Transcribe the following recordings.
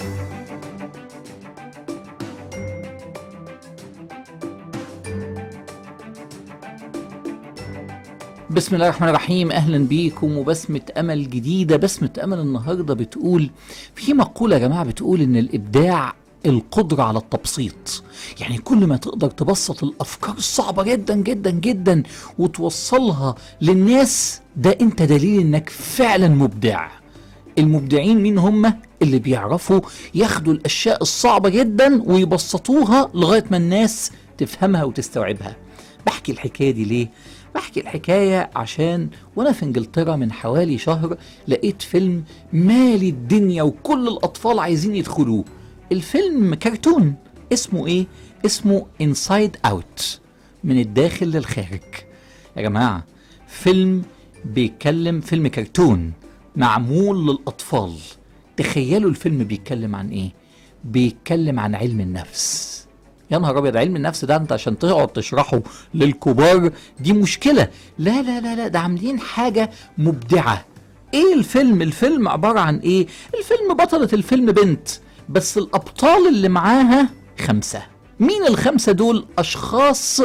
بسم الله الرحمن الرحيم اهلا بيكم وبسمة امل جديدة بسمة امل النهاردة بتقول في مقولة يا جماعة بتقول ان الابداع القدرة على التبسيط يعني كل ما تقدر تبسط الافكار الصعبة جدا جدا جدا وتوصلها للناس ده انت دليل انك فعلا مبدع المبدعين مين هم اللي بيعرفوا ياخدوا الاشياء الصعبة جدا ويبسطوها لغاية ما الناس تفهمها وتستوعبها بحكي الحكاية دي ليه بحكي الحكاية عشان وانا في انجلترا من حوالي شهر لقيت فيلم مالي الدنيا وكل الاطفال عايزين يدخلوه الفيلم كرتون اسمه ايه اسمه انسايد اوت من الداخل للخارج يا جماعة فيلم بيتكلم فيلم كرتون معمول للاطفال تخيلوا الفيلم بيتكلم عن ايه بيتكلم عن علم النفس يا نهار ابيض علم النفس ده انت عشان تقعد تشرحه للكبار دي مشكله لا لا لا لا ده عاملين حاجه مبدعه ايه الفيلم الفيلم عباره عن ايه الفيلم بطله الفيلم بنت بس الابطال اللي معاها خمسه مين الخمسه دول اشخاص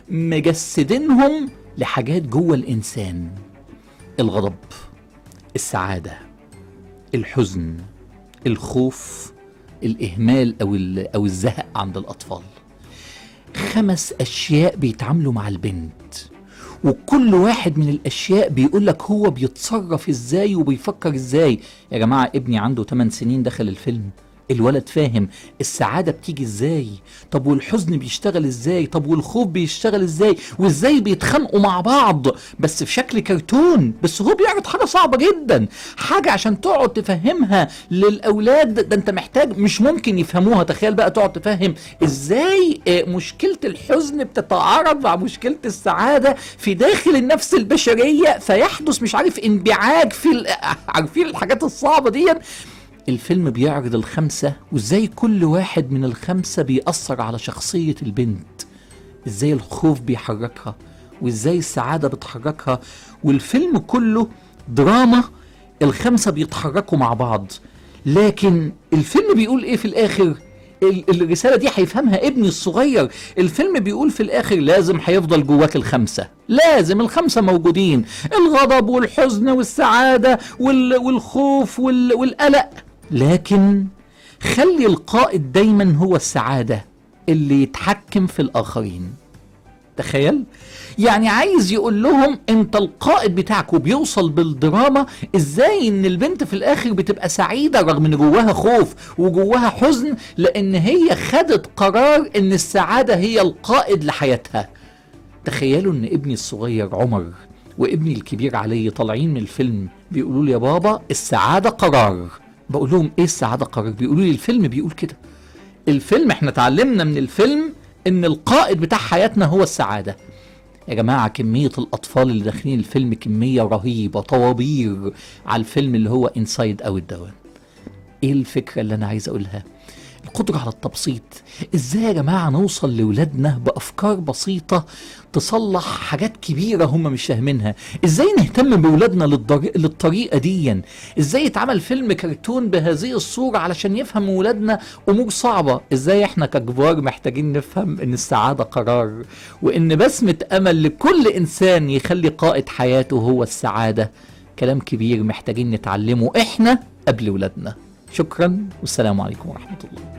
مجسدينهم لحاجات جوه الانسان الغضب السعاده الحزن الخوف الاهمال او ال- او الزهق عند الاطفال خمس اشياء بيتعاملوا مع البنت وكل واحد من الاشياء بيقول لك هو بيتصرف ازاي وبيفكر ازاي يا جماعه ابني عنده 8 سنين دخل الفيلم الولد فاهم السعاده بتيجي ازاي طب والحزن بيشتغل ازاي طب والخوف بيشتغل ازاي وازاي بيتخانقوا مع بعض بس في شكل كرتون بس هو بيعرض حاجه صعبه جدا حاجه عشان تقعد تفهمها للاولاد ده انت محتاج مش ممكن يفهموها تخيل بقى تقعد تفهم ازاي آه، مشكله الحزن بتتعارض مع مشكله السعاده في داخل النفس البشريه فيحدث مش عارف انبعاج في ال- عارفين الحاجات الصعبه دي الفيلم بيعرض الخمسة وازاي كل واحد من الخمسة بيأثر على شخصية البنت ازاي الخوف بيحركها وازاي السعادة بتحركها والفيلم كله دراما الخمسة بيتحركوا مع بعض لكن الفيلم بيقول ايه في الاخر ال- الرسالة دي هيفهمها ابني الصغير الفيلم بيقول في الاخر لازم هيفضل جواك الخمسة لازم الخمسة موجودين الغضب والحزن والسعادة وال- والخوف وال- والقلق لكن خلي القائد دايما هو السعادة اللي يتحكم في الآخرين تخيل يعني عايز يقول لهم انت القائد بتاعك وبيوصل بالدراما ازاي ان البنت في الاخر بتبقى سعيدة رغم ان جواها خوف وجواها حزن لان هي خدت قرار ان السعادة هي القائد لحياتها تخيلوا ان ابني الصغير عمر وابني الكبير علي طالعين من الفيلم بيقولوا لي يا بابا السعادة قرار بقول لهم ايه السعادة قرار بيقولوا لي الفيلم بيقول كده الفيلم احنا اتعلمنا من الفيلم ان القائد بتاع حياتنا هو السعادة يا جماعة كمية الأطفال اللي داخلين الفيلم كمية رهيبة طوابير على الفيلم اللي هو انسايد اوت دوت ايه الفكرة اللي انا عايز اقولها القدرة على التبسيط ازاي يا جماعة نوصل لولادنا بأفكار بسيطة تصلح حاجات كبيرة هم مش فاهمينها ازاي نهتم بولادنا للدر... للطريقة دي ازاي يتعمل فيلم كرتون بهذه الصورة علشان يفهم ولادنا امور صعبة ازاي احنا ككبار محتاجين نفهم ان السعادة قرار وان بسمة امل لكل انسان يخلي قائد حياته هو السعادة كلام كبير محتاجين نتعلمه احنا قبل ولادنا شكرا والسلام عليكم ورحمة الله